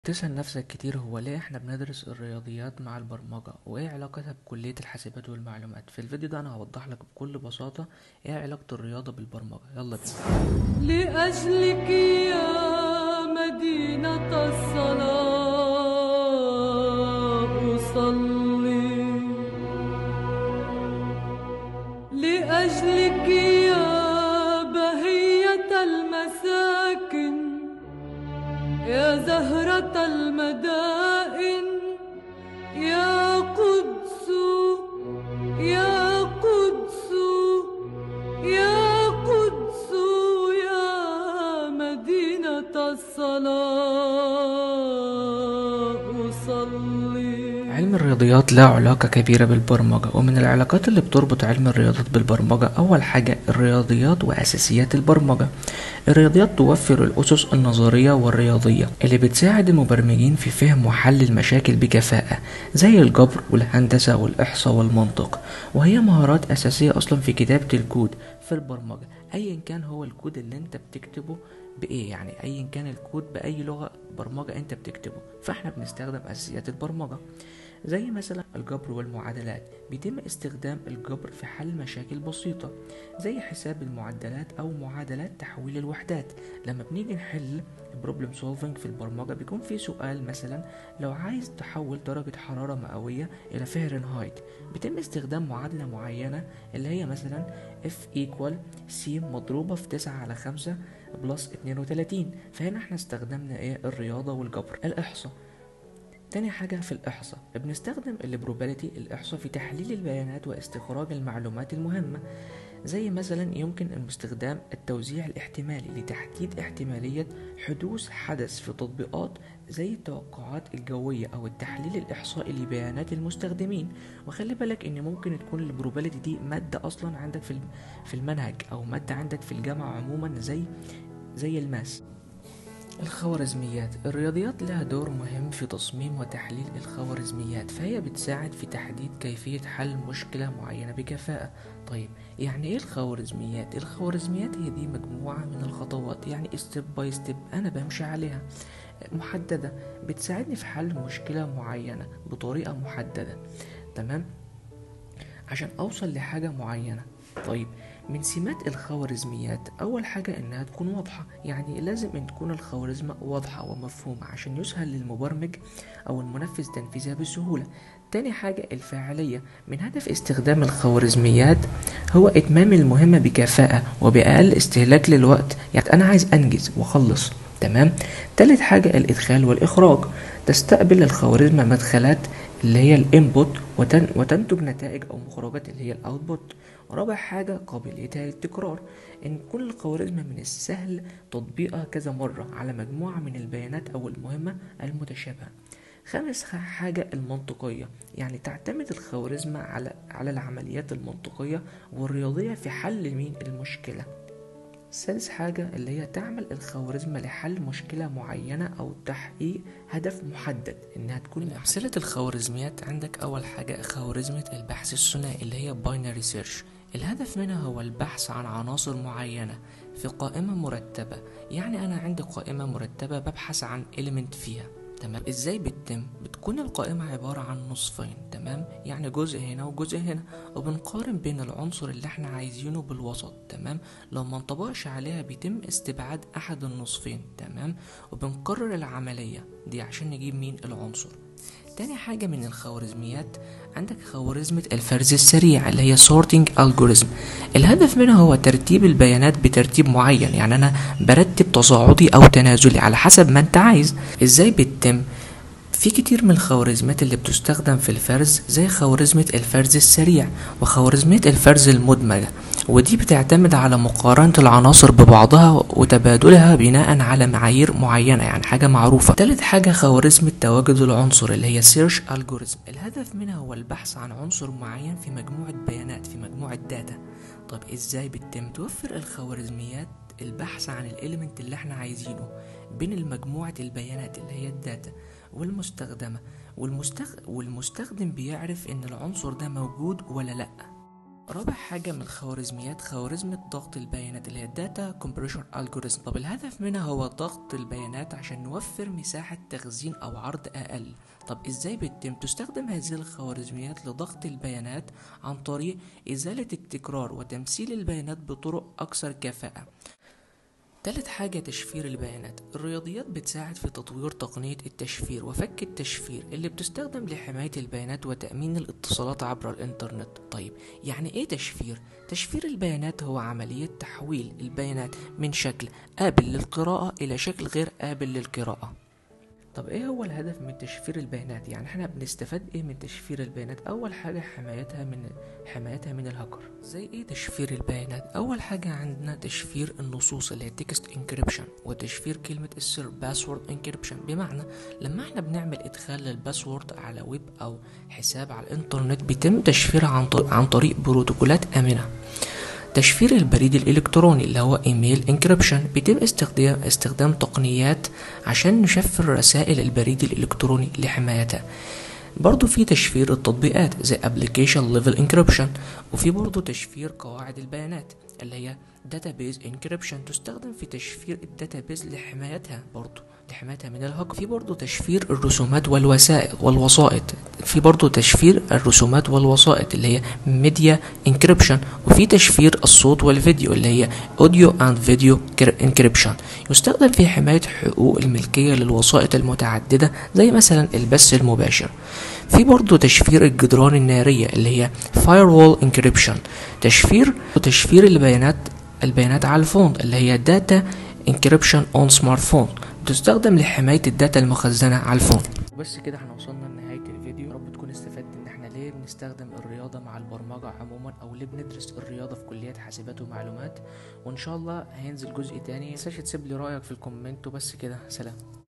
تسأل نفسك كتير هو ليه احنا بندرس الرياضيات مع البرمجة وايه علاقتها بكلية الحاسبات والمعلومات في الفيديو ده انا هوضح لك بكل بساطة ايه علاقة الرياضة بالبرمجة يلا بينا لأجلك يا مدينة الصلاة أصلي لأجلك يا بهية المساكن يا زهرة المدائن يا قدس يا قدس يا قدس يا مدينة الصلاة أصلي علم الرياضيات له علاقة كبيرة بالبرمجة ومن العلاقات اللي بتربط علم الرياضيات بالبرمجة أول حاجة الرياضيات وأساسيات البرمجة الرياضيات توفر الأسس النظرية والرياضية اللي بتساعد المبرمجين في فهم وحل المشاكل بكفاءة زي الجبر والهندسة والإحصاء والمنطق وهي مهارات أساسية أصلا في كتابة الكود في البرمجة أيا كان هو الكود اللي أنت بتكتبه بإيه يعني أيا كان الكود بأي لغة برمجة أنت بتكتبه فإحنا بنستخدم أساسيات البرمجة زي مثلا الجبر والمعادلات بيتم استخدام الجبر في حل مشاكل بسيطة زي حساب المعدلات أو معادلات تحويل الوحدات لما بنيجي نحل بروبلم سولفينج في البرمجة بيكون في سؤال مثلا لو عايز تحول درجة حرارة مئوية إلى فهرنهايت بيتم استخدام معادلة معينة اللي هي مثلا F equal C مضروبة في 9 على 5 بلس 32 فهنا احنا استخدمنا ايه الرياضة والجبر الإحصاء تاني حاجة في الإحصاء بنستخدم البروبابيلتي الإحصاء في تحليل البيانات واستخراج المعلومات المهمة زي مثلا يمكن استخدام التوزيع الاحتمالي لتحديد احتمالية حدوث حدث في تطبيقات زي التوقعات الجوية أو التحليل الإحصائي لبيانات المستخدمين وخلي بالك إن ممكن تكون البروبابيلتي دي مادة أصلا عندك في في المنهج أو مادة عندك في الجامعة عموما زي زي الماس الخوارزميات الرياضيات لها دور مهم في تصميم وتحليل الخوارزميات فهي بتساعد في تحديد كيفية حل مشكلة معينة بكفاءة طيب يعني ايه الخوارزميات الخوارزميات هي دي مجموعة من الخطوات يعني ستيب باي ستيب انا بمشي عليها محددة بتساعدني في حل مشكلة معينة بطريقة محددة تمام عشان اوصل لحاجة معينة طيب من سمات الخوارزميات أول حاجة إنها تكون واضحة يعني لازم أن تكون الخوارزمة واضحة ومفهومة عشان يسهل للمبرمج أو المنفذ تنفيذها بسهولة تاني حاجة الفاعلية من هدف استخدام الخوارزميات هو إتمام المهمة بكفاءة وبأقل استهلاك للوقت يعني أنا عايز أنجز وأخلص تمام تالت حاجة الإدخال والإخراج تستقبل الخوارزمة مدخلات اللي هي الانبوت وتن وتنتج نتائج او مخرجات اللي هي الاوتبوت ورابع حاجة قابليتها للتكرار ان كل الخوارزم من السهل تطبيقها كذا مرة على مجموعة من البيانات او المهمة المتشابهة خامس حاجة المنطقية يعني تعتمد الخوارزمة على على العمليات المنطقية والرياضية في حل مين المشكلة سادس حاجة اللي هي تعمل الخوارزمة لحل مشكلة معينة أو تحقيق هدف محدد إنها تكون من أمثلة الخوارزميات عندك أول حاجة خوارزمة البحث الثنائي اللي هي باينري سيرش الهدف منها هو البحث عن عناصر معينة في قائمة مرتبة يعني أنا عندي قائمة مرتبة ببحث عن إليمنت فيها تمام ازاي بتتم بتكون القائمة عبارة عن نصفين تمام يعني جزء هنا وجزء هنا وبنقارن بين العنصر اللي احنا عايزينه بالوسط تمام لو ما انطبقش عليها بيتم استبعاد احد النصفين تمام وبنكرر العملية دي عشان نجيب مين العنصر تاني حاجة من الخوارزميات عندك خوارزمة الفرز السريع اللي هي sorting algorithm الهدف منها هو ترتيب البيانات بترتيب معين يعني أنا برتب تصاعدي أو تنازلي على حسب ما أنت عايز إزاي بتتم في كتير من الخوارزميات اللي بتستخدم في الفرز زي خوارزمة الفرز السريع وخوارزمية الفرز المدمجة ودي بتعتمد على مقارنة العناصر ببعضها وتبادلها بناء على معايير معينة يعني حاجة معروفة تالت حاجة خوارزمة تواجد العنصر اللي هي سيرش الجوريزم الهدف منها هو البحث عن عنصر معين في مجموعة بيانات في مجموعة داتا طب ازاي بتتم توفر الخوارزميات البحث عن الاليمنت اللي احنا عايزينه بين المجموعة البيانات اللي هي الداتا والمستخدمة والمستخ... والمستخدم بيعرف ان العنصر ده موجود ولا لأ رابع حاجة من خوارزميات خوارزمة ضغط البيانات اللي هي الداتا كومبريشن الجوريزم طب الهدف منها هو ضغط البيانات عشان نوفر مساحة تخزين أو عرض أقل طب ازاي بتتم تستخدم هذه الخوارزميات لضغط البيانات عن طريق إزالة التكرار وتمثيل البيانات بطرق أكثر كفاءة تالت حاجة تشفير البيانات الرياضيات بتساعد في تطوير تقنية التشفير وفك التشفير اللي بتستخدم لحماية البيانات وتأمين الاتصالات عبر الإنترنت طيب يعني إيه تشفير؟ تشفير البيانات هو عملية تحويل البيانات من شكل قابل للقراءة إلى شكل غير قابل للقراءة طب ايه هو الهدف من تشفير البيانات يعني احنا بنستفاد ايه من تشفير البيانات اول حاجه حمايتها من حمايتها من الهاكر زي ايه تشفير البيانات اول حاجه عندنا تشفير النصوص اللي هي تكست انكريبشن وتشفير كلمه السر باسورد انكريبشن بمعنى لما احنا بنعمل ادخال للباسورد على ويب او حساب على الانترنت بيتم تشفيرها عن طريق, عن طريق بروتوكولات امنه تشفير البريد الإلكتروني اللي هو إيميل انكريبشن بيتم استخدام استخدام تقنيات عشان نشفر رسائل البريد الإلكتروني لحمايتها برضو في تشفير التطبيقات زي application level encryption وفي برضو تشفير قواعد البيانات اللي هي database encryption تستخدم في تشفير الداتابيز لحمايتها برضو لحمايتها من الهاك في برضو تشفير الرسومات والوسائط والوسائط في برضو تشفير الرسومات والوسائط اللي هي media encryption وفي تشفير الصوت والفيديو اللي هي audio and video encryption يستخدم في حماية حقوق الملكية للوسائط المتعددة زي مثلا البث المباشر في برضه تشفير الجدران النارية اللي هي firewall encryption تشفير وتشفير البيانات البيانات على الفون اللي هي data encryption on smartphone بتستخدم لحماية الداتا المخزنة على الفون بس كده احنا وصلنا لنهاية الفيديو يا رب تكون استفدت ان احنا ليه بنستخدم الرياضة مع البرمجة عموما او ليه بندرس الرياضة في كليات حاسبات ومعلومات وان شاء الله هينزل جزء تاني متنساش تسيب لي رأيك في الكومنت وبس كده سلام